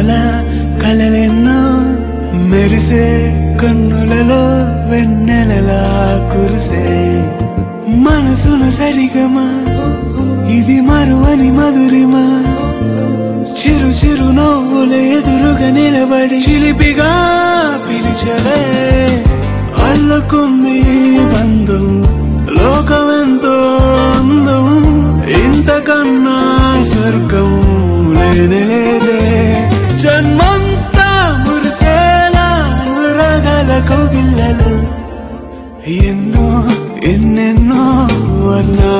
కల కలలెన్నో మెరిసే కన్నులలో వెన్నెలలా కురిసే మనసున సరిగమా ఇది మరువని మధురిమా చిరు చిరు నవ్వుల ఎదురుగా నిలబడి చిలిపిగా పిలిచలే అల్లుకుంది ఈ బంధం లోకమెంతో అందం ఇంతకన్నా స్వర్గం లేనే లేదే జన్మంతా మురిసేలా నురగల కోగిల్లలు ఎన్నో ఎన్నెన్నో వర్ణాలు